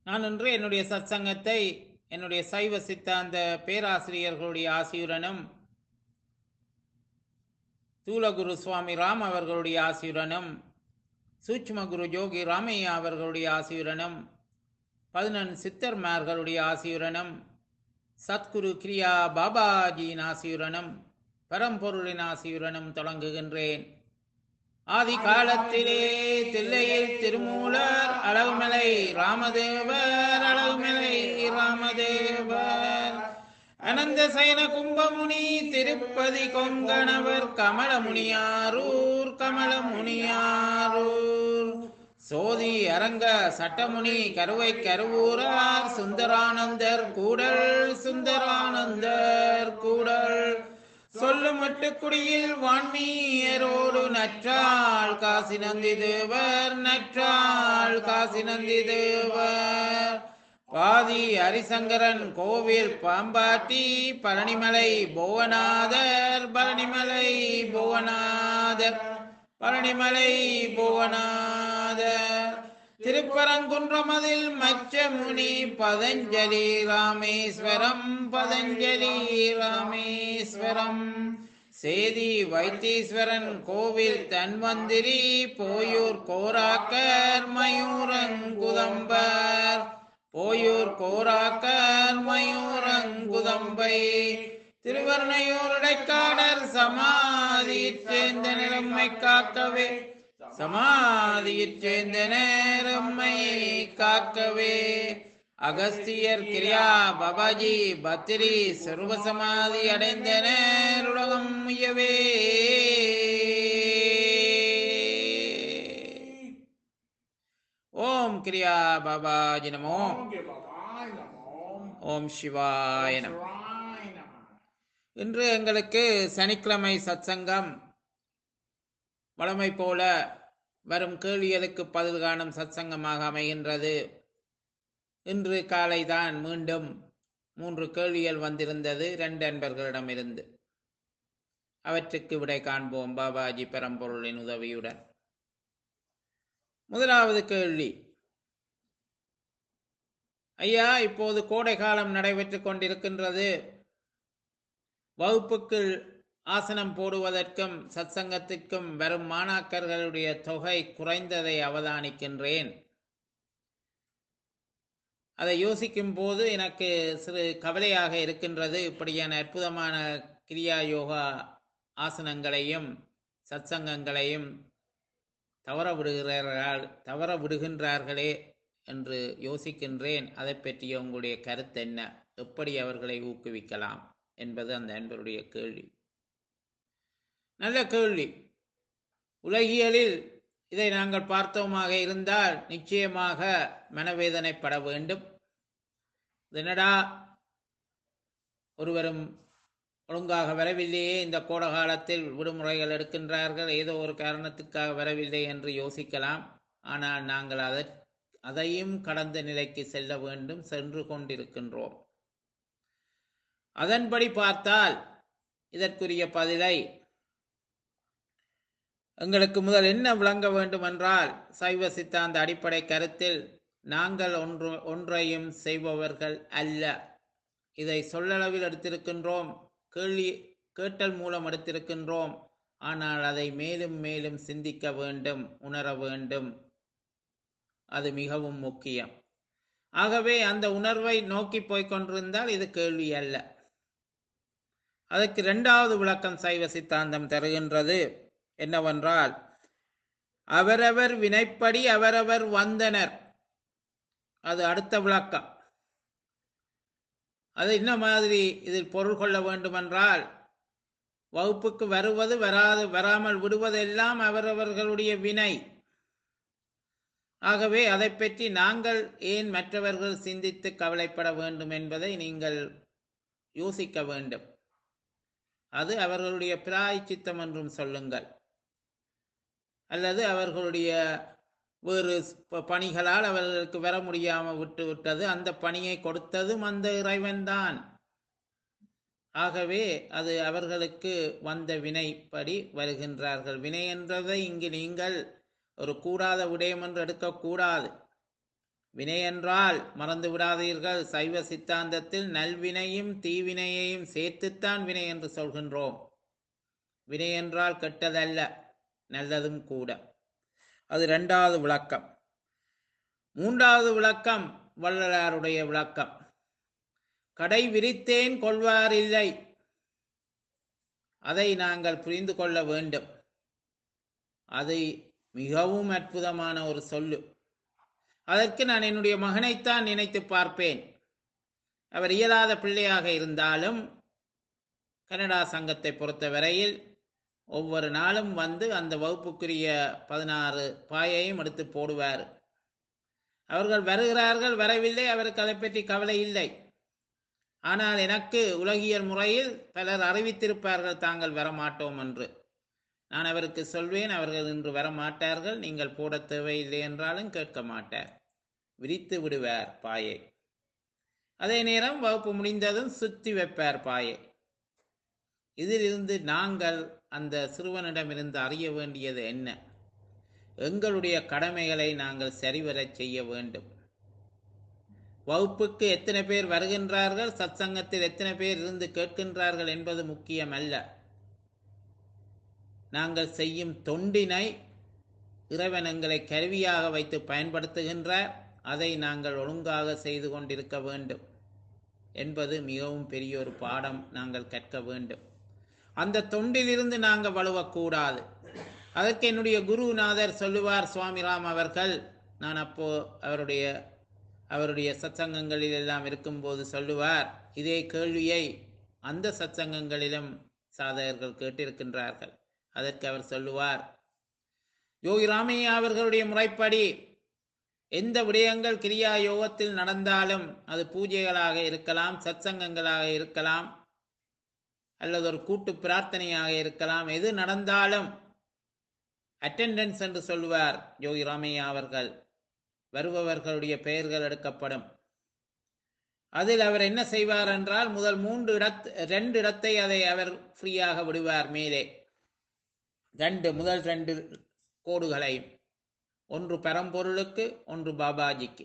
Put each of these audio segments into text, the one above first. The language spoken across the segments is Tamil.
நான் இன்று என்னுடைய சத்சங்கத்தை என்னுடைய சைவ சித்தாந்த பேராசிரியர்களுடைய ஆசியுடனும் தூலகுரு சுவாமி ராம் அவர்களுடைய ஆசியுடனும் சூட்சும குரு ஜோகி ராமையா அவர்களுடைய ஆசியுடனும் பதினெண் சித்தர்மார்களுடைய ஆசியுடனும் சத்குரு கிரியா பாபாஜியின் ஆசியுடனும் பரம்பொருளின் ஆசியுடனும் தொடங்குகின்றேன் ஆதி காலத்திலே தில்லையில் திருமூலர் அழகுமலை ராமதேவர் அழகுமலை ராமதேவர் அனந்த சயன கும்பமுனி திருப்பதி கொங்கணவர் கமலமுனியாரூர் கமலமுனியாரூர் சோதி அரங்க சட்டமுனி கருவை கருவூரார் சுந்தரானந்தர் கூடல் சுந்தரானந்தர் கூடல் சொல்லுமட்டு குடியில் வான்மீயரோடு நற்றாள் காசி நந்தி தேவர் நற்றாள் காசி நந்தி தேவர் பாதி ஹரிசங்கரன் கோவில் பாம்பாட்டி பழனிமலை புவனாதர் பழனிமலை புவனாதர் பழனிமலை புவனாதர் திருப்பரங்குன்றமதில் மச்ச முனி பதஞ்சலி ராமேஸ்வரம் பதஞ்சலி ராமேஸ்வரம் சேதி வைத்தீஸ்வரன் கோவில் தன்வந்திரி போயூர் கோராக்கர் மயூரங்குதம்பர் போயூர் கோராக்கர் மயூரங்குதம்பை திருவர்ணையூர் இடைக்காடர் சமாதியைச் சேர்ந்த நிலைமை காக்கவே சமாதியைச் சேர்ந்த நேரம்மை காக்கவே அகஸ்தியர் கிரியா பாபாஜி பத்திரி சர்வ சமாதி அடைந்த நேருலகம் முயவே ஓம் கிரியா பாபாஜி நமோ ஓகே பாபாய் நமோ ஓம் சிவாய நமோ சிவாய நமோ இன்று எங்களுக்கு சனிக்கிழமை சத்சங்கம் வழமை போல வரும் கேள்விகளுக்கு பதில் காணும் சத்சங்கமாக அமைகின்றது இன்று காலை தான் மீண்டும் மூன்று கேள்விகள் வந்திருந்தது ரெண்டு அன்பர்களிடமிருந்து அவற்றுக்கு விடை காண்போம் பாபாஜி பரம்பொருளின் உதவியுடன் முதலாவது கேள்வி ஐயா இப்போது கோடை காலம் நடைபெற்றுக் கொண்டிருக்கின்றது வகுப்புக்கு ஆசனம் போடுவதற்கும் சத்சங்கத்திற்கும் வரும் மாணாக்கர்களுடைய தொகை குறைந்ததை அவதானிக்கின்றேன் அதை யோசிக்கும் போது எனக்கு சிறு கவலையாக இருக்கின்றது இப்படியான அற்புதமான கிரியா யோகா ஆசனங்களையும் சத்சங்கங்களையும் தவற விடுகிறார்கள் தவற விடுகின்றார்களே என்று யோசிக்கின்றேன் அதை பற்றிய உங்களுடைய கருத்து என்ன எப்படி அவர்களை ஊக்குவிக்கலாம் என்பது அந்த அன்பருடைய கேள்வி நல்ல கேள்வி உலகியலில் இதை நாங்கள் பார்த்தோமாக இருந்தால் நிச்சயமாக மனவேதனைப்பட வேண்டும் இது என்னடா ஒருவரும் ஒழுங்காக வரவில்லையே இந்த கோட காலத்தில் விடுமுறைகள் எடுக்கின்றார்கள் ஏதோ ஒரு காரணத்துக்காக வரவில்லை என்று யோசிக்கலாம் ஆனால் நாங்கள் அதை அதையும் கடந்த நிலைக்கு செல்ல வேண்டும் சென்று கொண்டிருக்கின்றோம் அதன்படி பார்த்தால் இதற்குரிய பதிலை எங்களுக்கு முதல் என்ன விளங்க வேண்டும் என்றால் சைவ சித்தாந்த அடிப்படை கருத்தில் நாங்கள் ஒன்று ஒன்றையும் செய்பவர்கள் அல்ல இதை சொல்லளவில் எடுத்திருக்கின்றோம் கேள்வி கேட்டல் மூலம் எடுத்திருக்கின்றோம் ஆனால் அதை மேலும் மேலும் சிந்திக்க வேண்டும் உணர வேண்டும் அது மிகவும் முக்கியம் ஆகவே அந்த உணர்வை நோக்கி போய்க் கொண்டிருந்தால் இது கேள்வி அல்ல அதற்கு இரண்டாவது விளக்கம் சைவ சித்தாந்தம் தருகின்றது என்னவென்றால் அவரவர் வினைப்படி அவரவர் வந்தனர் அது அடுத்த விளக்கம் அது என்ன மாதிரி இதில் பொருள் கொள்ள வேண்டுமென்றால் வகுப்புக்கு வருவது வராது வராமல் விடுவதெல்லாம் அவரவர்களுடைய வினை ஆகவே அதை பற்றி நாங்கள் ஏன் மற்றவர்கள் சிந்தித்து கவலைப்பட வேண்டும் என்பதை நீங்கள் யோசிக்க வேண்டும் அது அவர்களுடைய பிராய்ச்சித்தம் என்றும் சொல்லுங்கள் அல்லது அவர்களுடைய வேறு ப- பணிகளால் அவர்களுக்கு வர முடியாமல் விட்டு விட்டது அந்த பணியை கொடுத்ததும் அந்த இறைவன்தான் ஆகவே அது அவர்களுக்கு வந்த வினைப்படி வருகின்றார்கள் வினை என்றதை இங்கு நீங்கள் ஒரு கூடாத விடயம் என்று எடுக்கக்கூடாது வினை என்றால் மறந்து விடாதீர்கள் சைவ சித்தாந்தத்தில் நல்வினையும் தீவினையையும் சேர்த்துத்தான் வினை என்று சொல்கின்றோம் வினை என்றால் கெட்டதல்ல நல்லதும் கூட அது இரண்டாவது விளக்கம் மூன்றாவது விளக்கம் வள்ளலாருடைய விளக்கம் கடை விரித்தேன் கொள்வார் இல்லை அதை நாங்கள் புரிந்து கொள்ள வேண்டும் அது மிகவும் அற்புதமான ஒரு சொல்லு அதற்கு நான் என்னுடைய மகனைத்தான் நினைத்து பார்ப்பேன் அவர் இயலாத பிள்ளையாக இருந்தாலும் கனடா சங்கத்தை பொறுத்த வரையில் ஒவ்வொரு நாளும் வந்து அந்த வகுப்புக்குரிய பதினாறு பாயையும் எடுத்து போடுவார் அவர்கள் வருகிறார்கள் வரவில்லை அவருக்கு அதை பற்றி கவலை இல்லை ஆனால் எனக்கு உலகியல் முறையில் பலர் அறிவித்திருப்பார்கள் தாங்கள் வரமாட்டோம் என்று நான் அவருக்கு சொல்வேன் அவர்கள் இன்று வரமாட்டார்கள் நீங்கள் போட தேவையில்லை என்றாலும் கேட்க மாட்டார் விரித்து விடுவார் பாயை அதே நேரம் வகுப்பு முடிந்ததும் சுத்தி வைப்பார் பாயை இதிலிருந்து நாங்கள் அந்த சிறுவனிடமிருந்து அறிய வேண்டியது என்ன எங்களுடைய கடமைகளை நாங்கள் சரிவரச் செய்ய வேண்டும் வகுப்புக்கு எத்தனை பேர் வருகின்றார்கள் சத்சங்கத்தில் எத்தனை பேர் இருந்து கேட்கின்றார்கள் என்பது முக்கியம் அல்ல நாங்கள் செய்யும் தொண்டினை இறைவன் எங்களை கருவியாக வைத்து பயன்படுத்துகின்றார் அதை நாங்கள் ஒழுங்காக செய்து கொண்டிருக்க வேண்டும் என்பது மிகவும் பெரிய ஒரு பாடம் நாங்கள் கற்க வேண்டும் அந்த தொண்டிலிருந்து நாங்கள் வலுவக்கூடாது அதற்கு என்னுடைய குருநாதர் சொல்லுவார் சுவாமிராம் அவர்கள் நான் அப்போ அவருடைய அவருடைய சத்சங்கங்களில் எல்லாம் இருக்கும்போது சொல்லுவார் இதே கேள்வியை அந்த சத்சங்கங்களிலும் சாதகர்கள் கேட்டிருக்கின்றார்கள் அதற்கு அவர் சொல்லுவார் யோகி ராமையா அவர்களுடைய முறைப்படி எந்த விடயங்கள் கிரியா யோகத்தில் நடந்தாலும் அது பூஜைகளாக இருக்கலாம் சத்சங்கங்களாக இருக்கலாம் அல்லது ஒரு கூட்டு பிரார்த்தனையாக இருக்கலாம் எது நடந்தாலும் அட்டெண்டன்ஸ் என்று சொல்லுவார் யோகி ராமையா அவர்கள் வருபவர்களுடைய பெயர்கள் எடுக்கப்படும் அதில் அவர் என்ன செய்வார் என்றால் முதல் மூன்று இடத் ரெண்டு இடத்தை அதை அவர் ஃப்ரீயாக விடுவார் மேலே ரெண்டு முதல் ரெண்டு கோடுகளையும் ஒன்று பரம்பொருளுக்கு ஒன்று பாபாஜிக்கு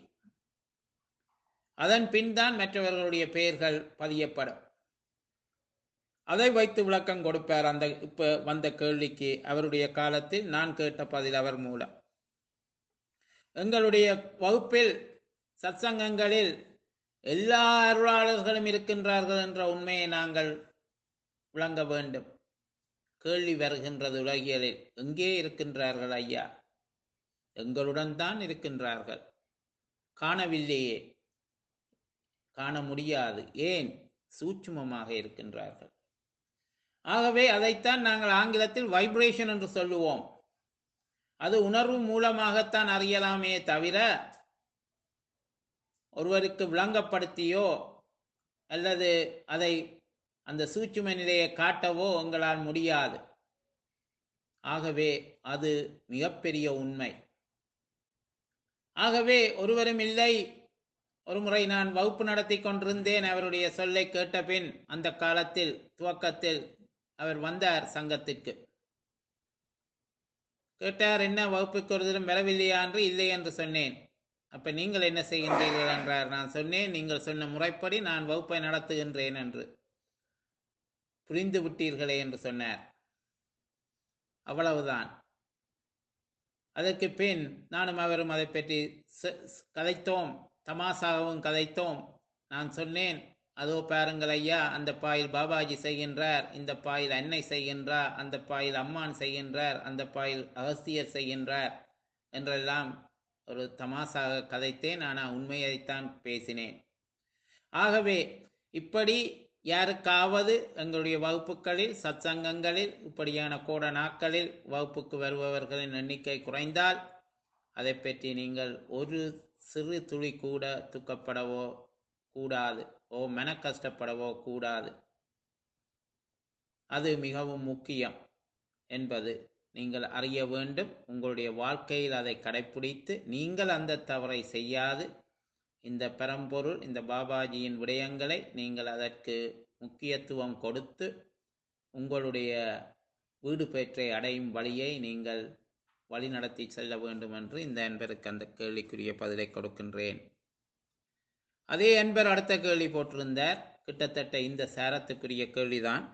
அதன் பின் தான் மற்றவர்களுடைய பெயர்கள் பதியப்படும் அதை வைத்து விளக்கம் கொடுப்பார் அந்த இப்ப வந்த கேள்விக்கு அவருடைய காலத்தில் நான் கேட்ட பதில் அவர் மூலம் எங்களுடைய வகுப்பில் சத்சங்கங்களில் எல்லா அருளாளர்களும் இருக்கின்றார்கள் என்ற உண்மையை நாங்கள் விளங்க வேண்டும் கேள்வி வருகின்றது உலகியலில் எங்கே இருக்கின்றார்கள் ஐயா எங்களுடன் தான் இருக்கின்றார்கள் காணவில்லையே காண முடியாது ஏன் சூட்சுமமாக இருக்கின்றார்கள் ஆகவே அதைத்தான் நாங்கள் ஆங்கிலத்தில் வைப்ரேஷன் என்று சொல்லுவோம் அது உணர்வு மூலமாகத்தான் அறியலாமே தவிர ஒருவருக்கு விளங்கப்படுத்தியோ அல்லது அதை அந்த சூட்சும நிலையை காட்டவோ எங்களால் முடியாது ஆகவே அது மிகப்பெரிய உண்மை ஆகவே ஒருவரும் இல்லை ஒரு முறை நான் வகுப்பு நடத்தி கொண்டிருந்தேன் அவருடைய சொல்லை கேட்ட பின் அந்த காலத்தில் துவக்கத்தில் அவர் வந்தார் சங்கத்திற்கு கேட்டார் என்ன வகுப்புக்கு ஒரு தினம் வரவில்லையா என்று இல்லை என்று சொன்னேன் அப்ப நீங்கள் என்ன செய்கின்றீர்கள் என்றார் நான் சொன்னேன் நீங்கள் சொன்ன முறைப்படி நான் வகுப்பை நடத்துகின்றேன் என்று புரிந்து விட்டீர்களே என்று சொன்னார் அவ்வளவுதான் அதற்கு பின் நானும் அவரும் அதை பற்றி ச- கதைத்தோம் தமாசாகவும் கதைத்தோம் நான் சொன்னேன் அதோ பாருங்கள் ஐயா அந்த பாயில் பாபாஜி செய்கின்றார் இந்த பாயில் அன்னை செய்கின்றார் அந்த பாயில் அம்மான் செய்கின்றார் அந்த பாயில் அகஸ்தியர் செய்கின்றார் என்றெல்லாம் ஒரு தமாசாக கதைத்தேன் ஆனால் உண்மையைத்தான் பேசினேன் ஆகவே இப்படி யாருக்காவது எங்களுடைய வகுப்புகளில் சத்சங்கங்களில் இப்படியான கோட நாட்களில் வகுப்புக்கு வருபவர்களின் எண்ணிக்கை குறைந்தால் அதை பற்றி நீங்கள் ஒரு சிறு துளி கூட துக்கப்படவோ கூடாது ஓ மன கஷ்டப்படவோ கூடாது அது மிகவும் முக்கியம் என்பது நீங்கள் அறிய வேண்டும் உங்களுடைய வாழ்க்கையில் அதை கடைப்பிடித்து நீங்கள் அந்த தவறை செய்யாது இந்த பரம்பொருள் இந்த பாபாஜியின் விடயங்களை நீங்கள் அதற்கு முக்கியத்துவம் கொடுத்து உங்களுடைய வீடு பெற்றை அடையும் வழியை நீங்கள் வழி நடத்தி செல்ல வேண்டும் என்று இந்த அன்பருக்கு அந்த கேள்விக்குரிய பதிலை கொடுக்கின்றேன் அதே அன்பர் அடுத்த கேள்வி போட்டிருந்தார் கிட்டத்தட்ட இந்த சாரத்துக்குரிய கேள்விதான்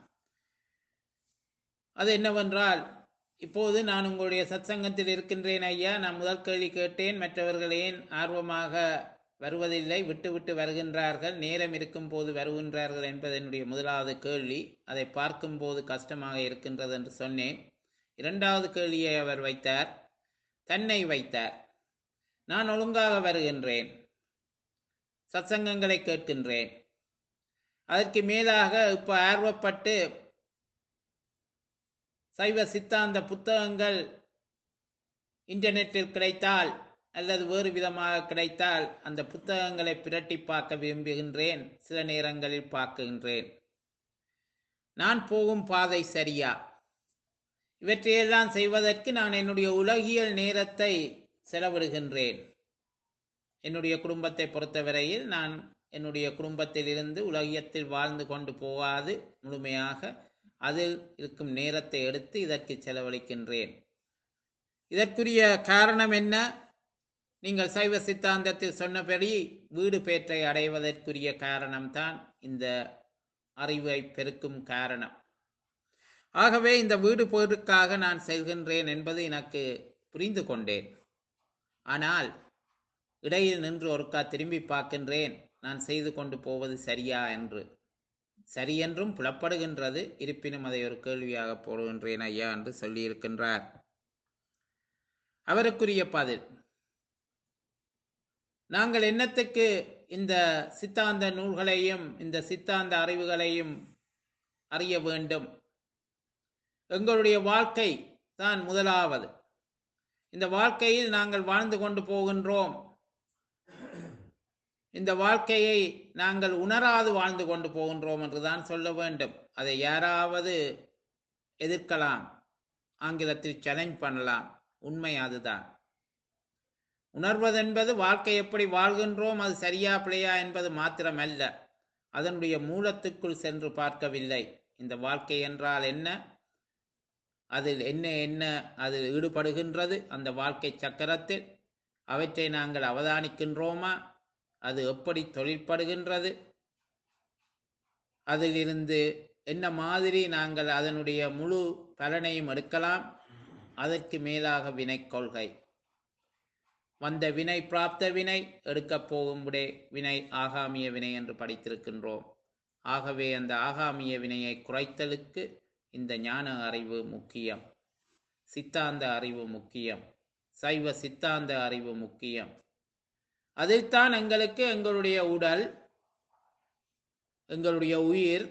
அது என்னவென்றால் இப்போது நான் உங்களுடைய சத்சங்கத்தில் இருக்கின்றேன் ஐயா நான் முதல் கேள்வி கேட்டேன் மற்றவர்கள் ஏன் ஆர்வமாக வருவதில்லை விட்டு விட்டு வருகின்றார்கள் நேரம் இருக்கும் போது வருகின்றார்கள் என்பது என்னுடைய முதலாவது கேள்வி அதை பார்க்கும்போது கஷ்டமாக இருக்கின்றது என்று சொன்னேன் இரண்டாவது கேள்வியை அவர் வைத்தார் தன்னை வைத்தார் நான் ஒழுங்காக வருகின்றேன் சத்சங்கங்களை கேட்கின்றேன் அதற்கு மேலாக இப்போ ஆர்வப்பட்டு சைவ சித்தாந்த புத்தகங்கள் இன்டர்நெட்டில் கிடைத்தால் அல்லது வேறு விதமாக கிடைத்தால் அந்த புத்தகங்களை பிரட்டி பார்க்க விரும்புகின்றேன் சில நேரங்களில் பார்க்கின்றேன் நான் போகும் பாதை சரியா இவற்றையெல்லாம் செய்வதற்கு நான் என்னுடைய உலகியல் நேரத்தை செலவிடுகின்றேன் என்னுடைய குடும்பத்தை பொறுத்தவரையில் நான் என்னுடைய குடும்பத்தில் இருந்து உலகியத்தில் வாழ்ந்து கொண்டு போகாது முழுமையாக அதில் இருக்கும் நேரத்தை எடுத்து இதற்கு செலவழிக்கின்றேன் இதற்குரிய காரணம் என்ன நீங்கள் சைவ சித்தாந்தத்தில் சொன்னபடி வீடு பேற்றை அடைவதற்குரிய காரணம்தான் இந்த அறிவை பெருக்கும் காரணம் ஆகவே இந்த வீடு பேருக்காக நான் செல்கின்றேன் என்பது எனக்கு புரிந்து கொண்டேன் ஆனால் இடையில் நின்று ஒருக்கா திரும்பி பார்க்கின்றேன் நான் செய்து கொண்டு போவது சரியா என்று சரியென்றும் புலப்படுகின்றது இருப்பினும் அதை ஒரு கேள்வியாக போடுகின்றேன் ஐயா என்று சொல்லியிருக்கின்றார் அவருக்குரிய பதில் நாங்கள் என்னத்துக்கு இந்த சித்தாந்த நூல்களையும் இந்த சித்தாந்த அறிவுகளையும் அறிய வேண்டும் எங்களுடைய வாழ்க்கை தான் முதலாவது இந்த வாழ்க்கையில் நாங்கள் வாழ்ந்து கொண்டு போகின்றோம் இந்த வாழ்க்கையை நாங்கள் உணராது வாழ்ந்து கொண்டு போகின்றோம் என்றுதான் சொல்ல வேண்டும் அதை யாராவது எதிர்க்கலாம் ஆங்கிலத்தில் சேலஞ்ச் பண்ணலாம் உண்மை அதுதான் உணர்வதென்பது வாழ்க்கை எப்படி வாழ்கின்றோம் அது சரியா பிழையா என்பது மாத்திரமல்ல அதனுடைய மூலத்துக்குள் சென்று பார்க்கவில்லை இந்த வாழ்க்கை என்றால் என்ன அதில் என்ன என்ன அதில் ஈடுபடுகின்றது அந்த வாழ்க்கை சக்கரத்தில் அவற்றை நாங்கள் அவதானிக்கின்றோமா அது எப்படி தொழிற்படுகின்றது அதிலிருந்து என்ன மாதிரி நாங்கள் அதனுடைய முழு பலனையும் எடுக்கலாம் அதற்கு மேலாக வினை கொள்கை வந்த வினை பிராப்த வினை எடுக்கப் போகும் விடை வினை ஆகாமிய வினை என்று படித்திருக்கின்றோம் ஆகவே அந்த ஆகாமிய வினையை குறைத்தலுக்கு இந்த ஞான அறிவு முக்கியம் சித்தாந்த அறிவு முக்கியம் சைவ சித்தாந்த அறிவு முக்கியம் அதில்தான் எங்களுக்கு எங்களுடைய உடல் எங்களுடைய உயிர்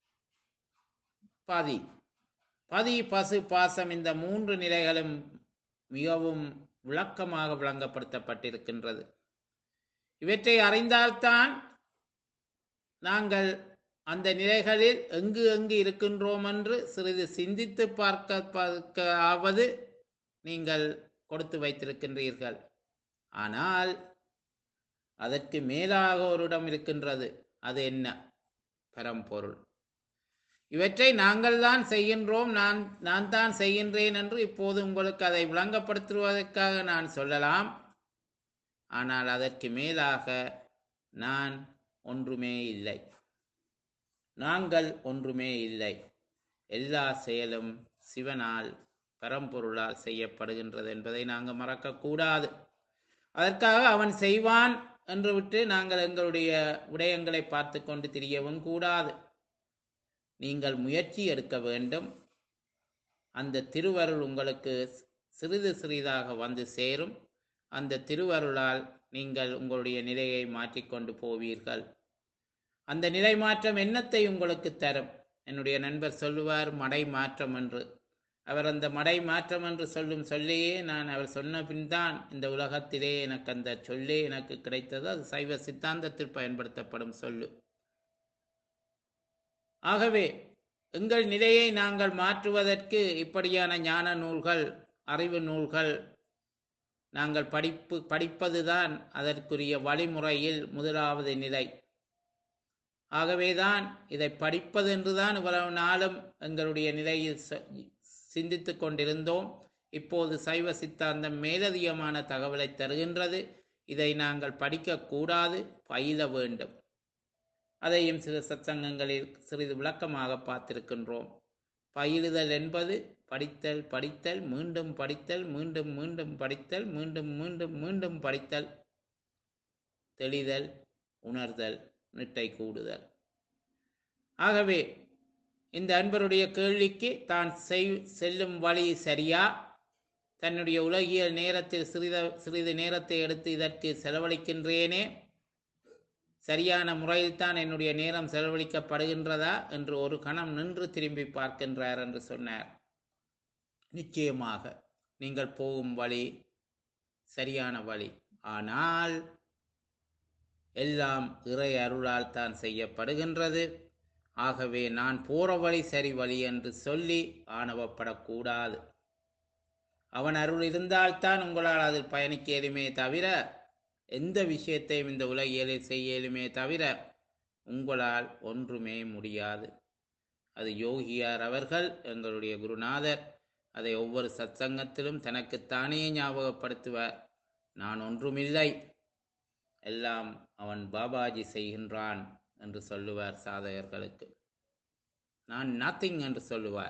பதி பதி பசு பாசம் இந்த மூன்று நிலைகளும் மிகவும் விளக்கமாக விளங்கப்படுத்தப்பட்டிருக்கின்றது இவற்றை அறிந்தால்தான் நாங்கள் அந்த நிலைகளில் எங்கு எங்கு இருக்கின்றோம் என்று சிறிது சிந்தித்து பார்க்க பார்க்காவது நீங்கள் கொடுத்து வைத்திருக்கின்றீர்கள் ஆனால் அதற்கு மேலாக ஒரு இடம் இருக்கின்றது அது என்ன பரம்பொருள் இவற்றை நாங்கள் தான் செய்கின்றோம் நான் நான் தான் செய்கின்றேன் என்று இப்போது உங்களுக்கு அதை விளங்கப்படுத்துவதற்காக நான் சொல்லலாம் ஆனால் அதற்கு மேலாக நான் ஒன்றுமே இல்லை நாங்கள் ஒன்றுமே இல்லை எல்லா செயலும் சிவனால் பரம்பொருளால் செய்யப்படுகின்றது என்பதை நாங்கள் மறக்கக்கூடாது அதற்காக அவன் செய்வான் என்று விட்டு நாங்கள் எங்களுடைய விடயங்களை பார்த்து கொண்டு திரியவும் கூடாது நீங்கள் முயற்சி எடுக்க வேண்டும் அந்த திருவருள் உங்களுக்கு சிறிது சிறிதாக வந்து சேரும் அந்த திருவருளால் நீங்கள் உங்களுடைய நிலையை மாற்றிக்கொண்டு போவீர்கள் அந்த நிலை மாற்றம் என்னத்தை உங்களுக்கு தரும் என்னுடைய நண்பர் சொல்லுவார் மடை மாற்றம் என்று அவர் அந்த மடை மாற்றம் என்று சொல்லும் சொல்லையே நான் அவர் சொன்ன பின் தான் இந்த உலகத்திலே எனக்கு அந்த சொல்லே எனக்கு கிடைத்தது அது சைவ சித்தாந்தத்தில் பயன்படுத்தப்படும் சொல்லு ஆகவே எங்கள் நிலையை நாங்கள் மாற்றுவதற்கு இப்படியான ஞான நூல்கள் அறிவு நூல்கள் நாங்கள் படிப்பு படிப்பதுதான் அதற்குரிய வழிமுறையில் முதலாவது நிலை ஆகவேதான் இதை படிப்பது என்றுதான் இவ்வளவு நாளும் எங்களுடைய நிலையில் சிந்தித்து கொண்டிருந்தோம் இப்போது சைவ சித்தாந்தம் மேலதிகமான தகவலை தருகின்றது இதை நாங்கள் படிக்கக்கூடாது பயில வேண்டும் அதையும் சில சத்சங்கங்களில் சிறிது விளக்கமாக பார்த்திருக்கின்றோம் பயிலுதல் என்பது படித்தல் படித்தல் மீண்டும் படித்தல் மீண்டும் மீண்டும் படித்தல் மீண்டும் மீண்டும் மீண்டும் படித்தல் தெளிதல் உணர்தல் நிட்டை கூடுதல் ஆகவே இந்த அன்பருடைய கேள்விக்கு தான் செய் செல்லும் வழி சரியா தன்னுடைய உலகியல் நேரத்தில் சிறித சிறிது நேரத்தை எடுத்து இதற்கு செலவழிக்கின்றேனே சரியான முறையில்தான் என்னுடைய நேரம் செலவழிக்கப்படுகின்றதா என்று ஒரு கணம் நின்று திரும்பி பார்க்கின்றார் என்று சொன்னார் நிச்சயமாக நீங்கள் போகும் வழி சரியான வழி ஆனால் எல்லாம் இறை அருளால் தான் செய்யப்படுகின்றது ஆகவே நான் போற வழி சரி வழி என்று சொல்லி ஆணவப்படக்கூடாது அவன் அருள் இருந்தால்தான் உங்களால் அதில் பயணிக்க இயலுமே தவிர எந்த விஷயத்தையும் இந்த உலகியலில் செய்ய இயலுமே தவிர உங்களால் ஒன்றுமே முடியாது அது யோகியார் அவர்கள் எங்களுடைய குருநாதர் அதை ஒவ்வொரு சத்சங்கத்திலும் தனக்குத்தானே ஞாபகப்படுத்துவார் நான் ஒன்றுமில்லை எல்லாம் அவன் பாபாஜி செய்கின்றான் என்று சொல்லுவார் சாதகர்களுக்கு நான் நத்திங் என்று சொல்லுவார்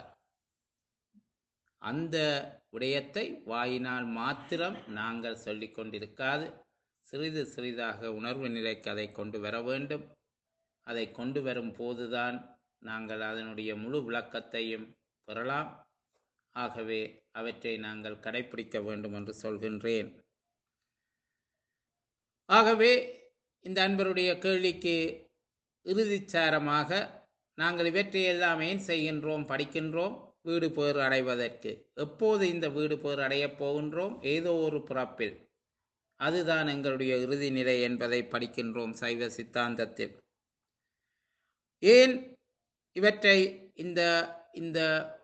அந்த விடயத்தை வாயினால் மாத்திரம் நாங்கள் சொல்லிக் கொண்டிருக்காது சிறிது சிறிதாக உணர்வு நிலைக்கு அதை கொண்டு வர வேண்டும் அதை கொண்டு வரும் போதுதான் நாங்கள் அதனுடைய முழு விளக்கத்தையும் பெறலாம் ஆகவே அவற்றை நாங்கள் கடைபிடிக்க வேண்டும் என்று சொல்கின்றேன் ஆகவே இந்த அன்பருடைய கேள்விக்கு இறுதிச்சாரமாக நாங்கள் இவற்றையெல்லாம் ஏன் செய்கின்றோம் படிக்கின்றோம் வீடு பேறு அடைவதற்கு எப்போது இந்த வீடு பேறு அடையப் போகின்றோம் ஏதோ ஒரு பிறப்பில் அதுதான் எங்களுடைய இறுதி நிலை என்பதை படிக்கின்றோம் சைவ சித்தாந்தத்தில் ஏன் இவற்றை இந்த இந்த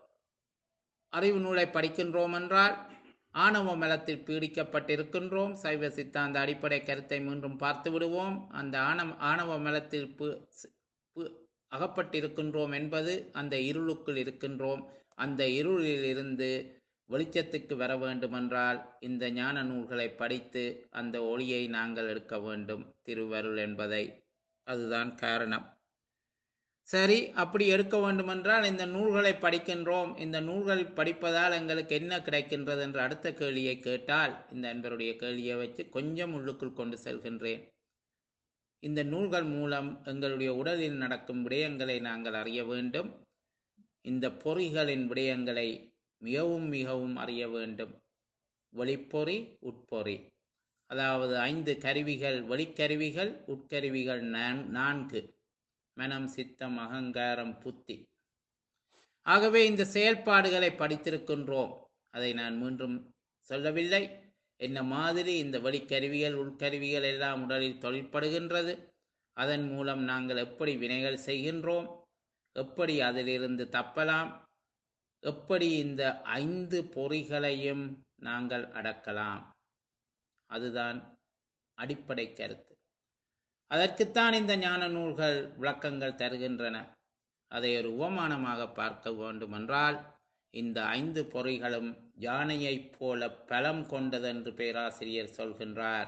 அறிவு நூலை படிக்கின்றோம் என்றால் ஆணவ மலத்தில் பீடிக்கப்பட்டிருக்கின்றோம் சைவ சித்தாந்த அடிப்படை கருத்தை மீண்டும் பார்த்து விடுவோம் அந்த ஆணவ ஆணவ மலத்தில் பு- பு- அகப்பட்டிருக்கின்றோம் என்பது அந்த இருளுக்குள் இருக்கின்றோம் அந்த இருளில் இருந்து வெளிச்சத்துக்கு வர வேண்டுமென்றால் இந்த ஞான நூல்களை படித்து அந்த ஒளியை நாங்கள் எடுக்க வேண்டும் திருவருள் என்பதை அதுதான் காரணம் சரி அப்படி எடுக்க வேண்டுமென்றால் இந்த நூல்களை படிக்கின்றோம் இந்த நூல்கள் படிப்பதால் எங்களுக்கு என்ன கிடைக்கின்றது என்ற அடுத்த கேள்வியை கேட்டால் இந்த அன்பருடைய கேள்வியை வச்சு கொஞ்சம் உள்ளுக்குள் கொண்டு செல்கின்றேன் இந்த நூல்கள் மூலம் எங்களுடைய உடலில் நடக்கும் விடயங்களை நாங்கள் அறிய வேண்டும் இந்த பொறிகளின் விடயங்களை மிகவும் மிகவும் அறிய வேண்டும் வெளிப்பொறி உட்பொறி அதாவது ஐந்து கருவிகள் வெளிக்கருவிகள் உட்கருவிகள் நான்- நான்கு மனம் சித்தம் அகங்காரம் புத்தி ஆகவே இந்த செயல்பாடுகளை படித்திருக்கின்றோம் அதை நான் மீண்டும் சொல்லவில்லை என்ன மாதிரி இந்த வெளிக்கருவிகள் உள்கருவிகள் எல்லாம் உடலில் தொழிற்படுகின்றது அதன் மூலம் நாங்கள் எப்படி வினைகள் செய்கின்றோம் எப்படி அதிலிருந்து தப்பலாம் எப்படி இந்த ஐந்து பொறிகளையும் நாங்கள் அடக்கலாம் அதுதான் அடிப்படை கருத்து அதற்குத்தான் இந்த ஞான நூல்கள் விளக்கங்கள் தருகின்றன அதை ஒரு உவமானமாக பார்க்க வேண்டுமென்றால் இந்த ஐந்து பொறிகளும் யானையைப் போல பலம் கொண்டதென்று பேராசிரியர் சொல்கின்றார்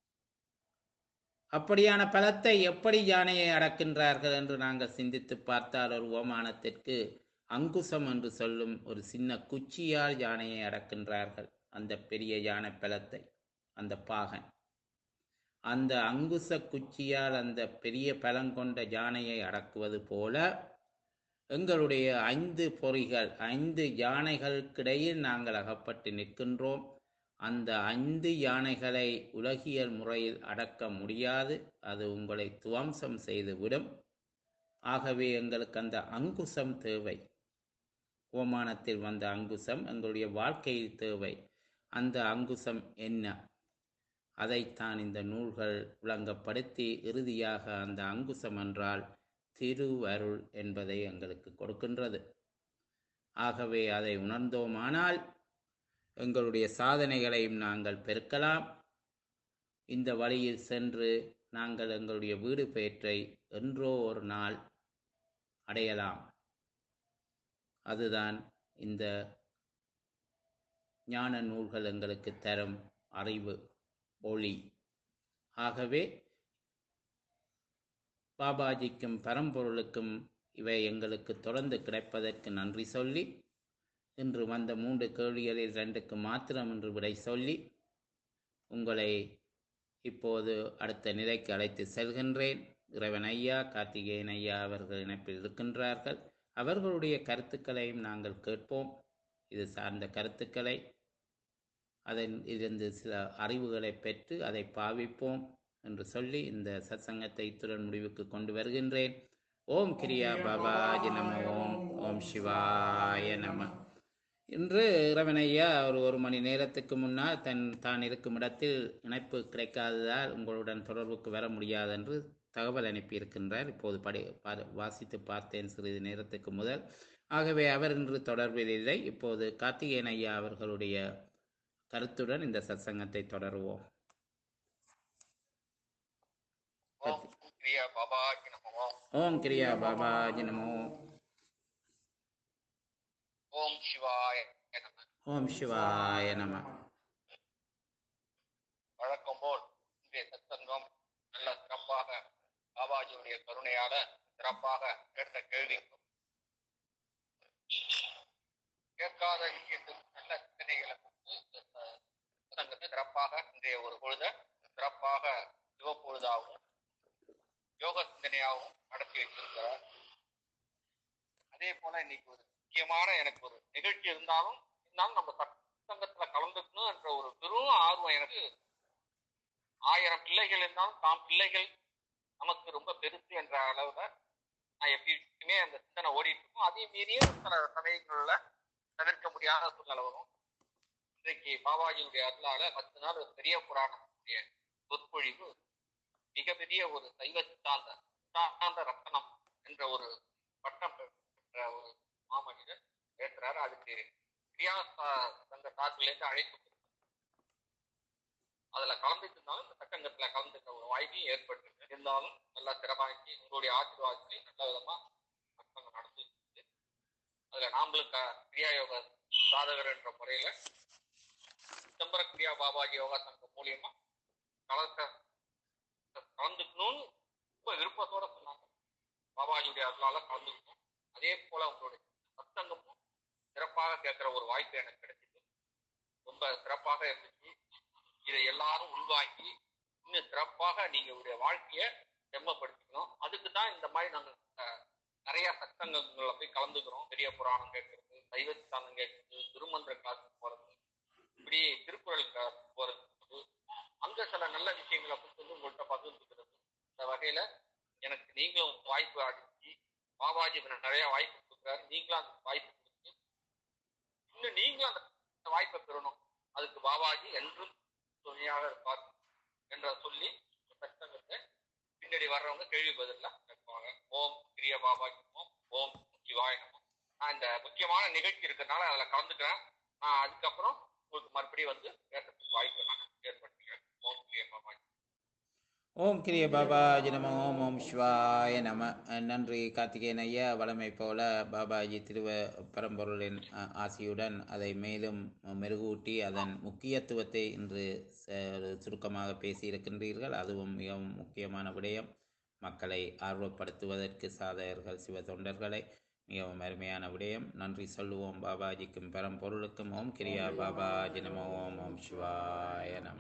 அப்படியான பலத்தை எப்படி யானையை அடக்கின்றார்கள் என்று நாங்கள் சிந்தித்து பார்த்தால் ஒரு உவமானத்திற்கு அங்குசம் என்று சொல்லும் ஒரு சின்ன குச்சியால் யானையை அடக்கின்றார்கள் அந்த பெரிய யானை பலத்தை அந்த பாகன் அந்த அங்குச குச்சியால் அந்த பெரிய பலங்கொண்ட யானையை அடக்குவது போல எங்களுடைய ஐந்து பொறிகள் ஐந்து யானைகளுக்கிடையில் நாங்கள் அகப்பட்டு நிற்கின்றோம் அந்த ஐந்து யானைகளை உலகியல் முறையில் அடக்க முடியாது அது உங்களை துவம்சம் செய்துவிடும் ஆகவே எங்களுக்கு அந்த அங்குசம் தேவை ஓமானத்தில் வந்த அங்குசம் எங்களுடைய வாழ்க்கையில் தேவை அந்த அங்குசம் என்ன அதைத்தான் இந்த நூல்கள் விளங்கப்படுத்தி இறுதியாக அந்த அங்குசம் என்றால் திருவருள் என்பதை எங்களுக்கு கொடுக்கின்றது ஆகவே அதை உணர்ந்தோமானால் எங்களுடைய சாதனைகளையும் நாங்கள் பெருக்கலாம் இந்த வழியில் சென்று நாங்கள் எங்களுடைய வீடு பெயற்றை என்றோ ஒரு நாள் அடையலாம் அதுதான் இந்த ஞான நூல்கள் எங்களுக்கு தரும் அறிவு ஒளி ஆகவே பாபாஜிக்கும் பரம்பொருளுக்கும் இவை எங்களுக்கு தொடர்ந்து கிடைப்பதற்கு நன்றி சொல்லி இன்று வந்த மூன்று கேள்விகளில் ரெண்டுக்கு மாத்திரம் என்று விடை சொல்லி உங்களை இப்போது அடுத்த நிலைக்கு அழைத்து செல்கின்றேன் இறைவன் ஐயா கார்த்திகேயன் ஐயா அவர்கள் இணைப்பில் இருக்கின்றார்கள் அவர்களுடைய கருத்துக்களையும் நாங்கள் கேட்போம் இது சார்ந்த கருத்துக்களை அதன் இருந்து சில அறிவுகளை பெற்று அதை பாவிப்போம் என்று சொல்லி இந்த சத்சங்கத்தை இத்துடன் முடிவுக்கு கொண்டு வருகின்றேன் ஓம் கிரியா பாபாஜி நம ஓம் ஓம் சிவாய நம இன்று இறைவனையா ஒரு ஒரு மணி நேரத்துக்கு முன்னால் தன் தான் இருக்கும் இடத்தில் இணைப்பு கிடைக்காததால் உங்களுடன் தொடர்புக்கு வர முடியாது என்று தகவல் அனுப்பியிருக்கின்றார் இப்போது படி பா- வாசித்து பார்த்தேன் சிறிது நேரத்துக்கு முதல் ஆகவே அவர் இன்று தொடர்பில் இல்லை இப்போது கார்த்திகேயன் ஐயா அவர்களுடைய கருத்துடன் இந்த சத்சங்கத்தை தொடருவோம் ஓம் கிரியா பாபாஜி நமோ ஓம் கிரியா பாபாஜி நமோ ஓம் சிவாய நம ஓம் சிவாய நம வழக்கம் போல் இன்றைய சத்சங்கம் நல்ல சிறப்பாக பாபாஜியுடைய கருணையால சிறப்பாக கேட்ட கேள்விக்கும் கேட்காத விஷயத்துக்கு நல்ல சிந்தனைகளை கொடுத்து இந்த ச- சத்சங்கத்தை சிறப்பாக இன்றைய ஒரு பொழுத சிறப்பாக சிவப்பொழுதாகவும் யோக சிந்தனையாகவும் நடத்தி வைத்திருக்கிறார் அதே போல இன்னைக்கு ஒரு முக்கியமான எனக்கு ஒரு நிகழ்ச்சி இருந்தாலும் இருந்தாலும் நம்ம சத்சங்கத்துல கலந்துக்கணும் என்ற ஒரு பெரும் ஆர்வம் எனக்கு ஆயிரம் பிள்ளைகள் இருந்தாலும் தாம் பிள்ளைகள் நமக்கு ரொம்ப பெருசு என்ற அளவுல நான் எப்பயுமே அந்த சிந்தனை ஓடிட்டு இருக்கும் அதே மீறியும் சில சமயங்கள்ல தவிர்க்க முடியாத சூழ்நிலை வரும் இன்றைக்கு பாபாஜியுடைய அருளால பத்து நாள் ஒரு பெரிய புராணத்துடைய சொற்பொழிவு மிகப்பெரிய ஒரு சைவ சித்தாந்த சித்தாந்த ரத்தனம் என்ற ஒரு பட்டம் பெற்ற ஒரு மாமனிதர் பேசுறாரு அதுக்கு கிரியா ச- சங்க சார்பிலேருந்து அழைப்பு அதுல கலந்துட்டு இருந்தாலும் இந்த சட்டங்கத்துல கலந்துக்க ஒரு வாய்ப்பையும் ஏற்பட்டு இருந்தாலும் நல்லா சிறப்பாக்கி உங்களுடைய ஆசீர்வாதத்தை நல்ல விதமா சட்டங்கம் நடந்துச்சு அதுல நாமளும் க- கிரியா யோக சாதகர் என்ற முறையில சிதம்பர கிரியா பாபாஜி யோகா சங்கம் மூலியமா கலக்க கலந்துக்கணும்னு ரொம்ப விருப்பத்தோட சொன்னாங்க பாபாஜியுடைய அருளால கலந்துக்கணும் அதே போல உங்களுடைய சத்தங்கமும் சிறப்பாக கேட்கிற ஒரு வாய்ப்பு எனக்கு கிடைச்சிது ரொம்ப சிறப்பாக இருந்துச்சு இதை எல்லாரும் உள்வாங்கி இன்னும் சிறப்பாக நீங்க உடைய வாழ்க்கைய செம்மப்படுத்திக்கணும் அதுக்கு தான் இந்த மாதிரி நாங்க அஹ், நிறைய சத்தங்கங்கள்ல போய் கலந்துக்கிறோம் பெரிய புராணம் கேட்கறது சைவ சித்தாந்தம் கேட்கறது திருமந்திர கிளாஸ் போறது இப்படி திருக்குறள் கிளாஸ் போறது அங்க சில நல்ல விஷயங்களை பத்தி வந்து உங்கள்கிட்ட பகிர்ந்துக்கிறது இந்த வகையில எனக்கு நீங்களும் வாய்ப்பு அடிச்சு பாபாஜி எனக்கு நிறைய வாய்ப்பு கொடுக்குறாரு நீங்களும் அந்த வாய்ப்பு கொடுத்து இன்னும் நீங்களும் அந்த வாய்ப்பை பெறணும் அதுக்கு பாபாஜி என்றும் துணையாக இருப்பார் என்ற சொல்லி இந்த சட்டங்கத்தை பின்னாடி வர்றவங்க கேள்வி பதில கேட்பாங்க ஓம் கிரிய பாபாஜி ஓம் ஓம் சிவாய நமோ நான் இந்த முக்கியமான நிகழ்ச்சி இருக்கிறதுனால அதில் கலந்துக்கிறேன் நான் அதுக்கப்புறம் உங்களுக்கு மறுபடியும் வந்து பேசுறதுக்கு வாய்ப்பு நான் ஏற்படுத்திக்கிறேன் ஓம் கிரிய பாபாஜி ஓம் கிரிய பாபாஜி நம ஓம் ஓம் சிவாய நம அஹ் நன்றி கார்த்திகேயன் ஐயா வளமை போல பாபாஜி திருவ பரம்பொருளின் அஹ், ஆசியுடன் அதை மேலும் மெருகூட்டி அதன் முக்கியத்துவத்தை இன்று ச- சுருக்கமாக பேசியிருக்கின்றீர்கள் அதுவும் மிகவும் முக்கியமான விடயம் மக்களை ஆர்வப்படுத்துவதற்கு சாதகர்கள் சிவ தொண்டர்களை மிகவும் அருமையான விடயம் நன்றி சொல்லுவோம் பாபாஜிக்கும் பரம்பொருளுக்கும் ஓம் கிரியா பாபாஜி நம ஓம் ஓம் சிவாய நம